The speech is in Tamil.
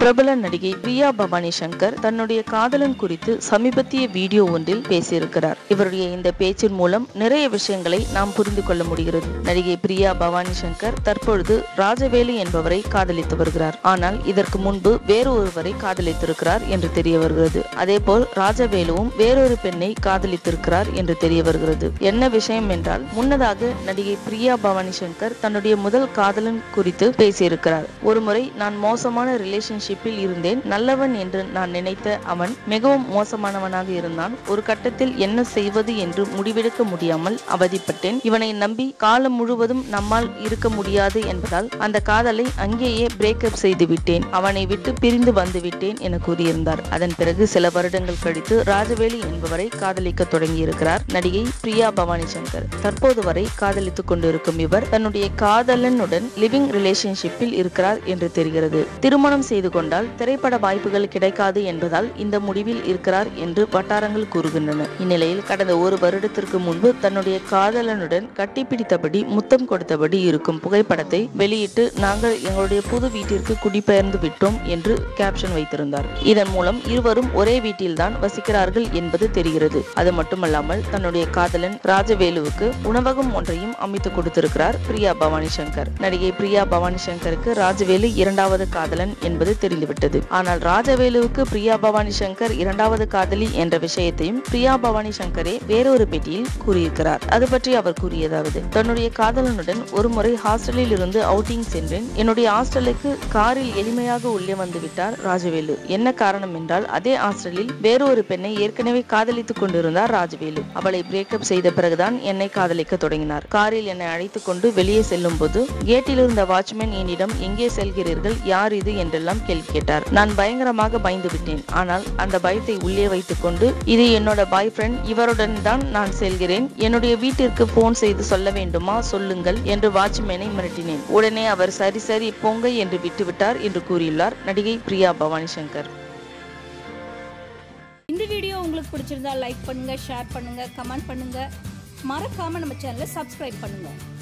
பிரபல நடிகை பிரியா பவானி சங்கர் தன்னுடைய காதலன் குறித்து சமீபத்திய வீடியோ ஒன்றில் பேசியிருக்கிறார் இவருடைய இந்த பேச்சின் மூலம் நிறைய விஷயங்களை நாம் புரிந்து கொள்ள முடிகிறது நடிகை பிரியா பவானி சங்கர் தற்பொழுது ராஜவேலு என்பவரை காதலித்து வருகிறார் ஆனால் இதற்கு முன்பு வேறு ஒருவரை காதலித்திருக்கிறார் என்று தெரிய வருகிறது அதேபோல் ராஜவேலுவும் வேறொரு பெண்ணை காதலித்திருக்கிறார் என்று தெரிய வருகிறது என்ன விஷயம் என்றால் முன்னதாக நடிகை பிரியா பவானி சங்கர் தன்னுடைய முதல் காதலன் குறித்து பேசியிருக்கிறார் ஒருமுறை நான் மோசமான ரிலேஷன்ஷிப்பில் இருந்தேன் நல்லவன் என்று நான் நினைத்த அவன் மிகவும் மோசமானவனாக இருந்தான் ஒரு கட்டத்தில் என்ன செய்வது என்று முடிவெடுக்க முடியாமல் அவதிப்பட்டேன் இவனை நம்பி காலம் முழுவதும் நம்மால் இருக்க முடியாது என்பதால் அந்த காதலை அங்கேயே பிரேக்கப் செய்து விட்டேன் அவனை விட்டு பிரிந்து வந்து விட்டேன் என கூறியிருந்தார் அதன் பிறகு சில வருடங்கள் கழித்து ராஜவேலு என்பவரை காதலிக்க தொடங்கியிருக்கிறார் நடிகை பிரியா பவானி சங்கர் தற்போது வரை காதலித்துக் கொண்டிருக்கும் இவர் தன்னுடைய காதலனுடன் லிவிங் ரிலேஷன்ஷிப்பில் இருக்கிறார் என்று தெரிகிறது திருமணம் செய்து கொண்டால் திரைப்பட வாய்ப்புகள் கிடைக்காது என்பதால் இந்த முடிவில் இருக்கிறார் என்று வட்டாரங்கள் கூறுகின்றன இந்நிலையில் கடந்த ஒரு வருடத்திற்கு முன்பு தன்னுடைய காதலனுடன் கட்டிப்பிடித்தபடி முத்தம் கொடுத்தபடி இருக்கும் புகைப்படத்தை வெளியிட்டு நாங்கள் எங்களுடைய புது வீட்டிற்கு குடிபெயர்ந்து விட்டோம் என்று கேப்ஷன் வைத்திருந்தார் இதன் மூலம் இருவரும் ஒரே வீட்டில்தான் வசிக்கிறார்கள் என்பது தெரிகிறது அது மட்டுமல்லாமல் தன்னுடைய காதலன் ராஜவேலுவுக்கு உணவகம் ஒன்றையும் அமைத்து கொடுத்திருக்கிறார் பிரியா பவானி சங்கர் நடிகை பிரியா பவானி சங்கருக்கு ராஜவேலு இரண்டாவது காதலன் என்பது தெரிந்துவிட்டது ஆனால் ராஜவேலுவுக்கு பிரியா பவானி சங்கர் இரண்டாவது காதலி என்ற விஷயத்தையும் பிரியா பவானி சங்கரே வேறொரு பேட்டியில் கூறியிருக்கிறார் அது பற்றி அவர் கூறியதாவது தன்னுடைய காதலனுடன் ஒருமுறை ஹாஸ்டலில் இருந்து அவுட்டிங் சென்றேன் என்னுடைய ஹாஸ்டலுக்கு காரில் எளிமையாக உள்ளே வந்து விட்டார் ராஜவேலு என்ன காரணம் என்றால் அதே ஹாஸ்டலில் வேறொரு பெண்ணை ஏற்கனவே காதலித்துக் கொண்டிருந்தார் ராஜவேலு அவளை பிரேக்கப் செய்த பிறகுதான் என்னை காதலிக்க தொடங்கினார் காரில் என்னை அழைத்துக் கொண்டு வெளியே செல்லும் போது கேட்டில் இருந்த வாட்ச்மேன் என்னிடம் எங்கே செல்கிறீர்கள் யார் இது என்றெல்லாம் கேள்வி கேட்டார் நான் பயங்கரமாக பயந்து விட்டேன் ஆனால் அந்த பயத்தை உள்ளே வைத்துக் கொண்டு இது என்னோட பாய் ஃப்ரெண்ட் இவருடன் தான் நான் செல்கிறேன் என்னுடைய வீட்டிற்கு போன் செய்து சொல்ல வேண்டுமா சொல்லுங்கள் என்று வாட்ச்மேனை மிரட்டினேன் உடனே அவர் சரி சரி போங்க என்று விட்டுவிட்டார் என்று கூறியுள்ளார் நடிகை பிரியா பவானி சங்கர் இந்த வீடியோ உங்களுக்கு பிடிச்சிருந்தா லைக் பண்ணுங்க ஷேர் பண்ணுங்க கமெண்ட் பண்ணுங்க மறக்காம நம்ம சேனலை சப்ஸ்கிரைப் பண்ணுங்க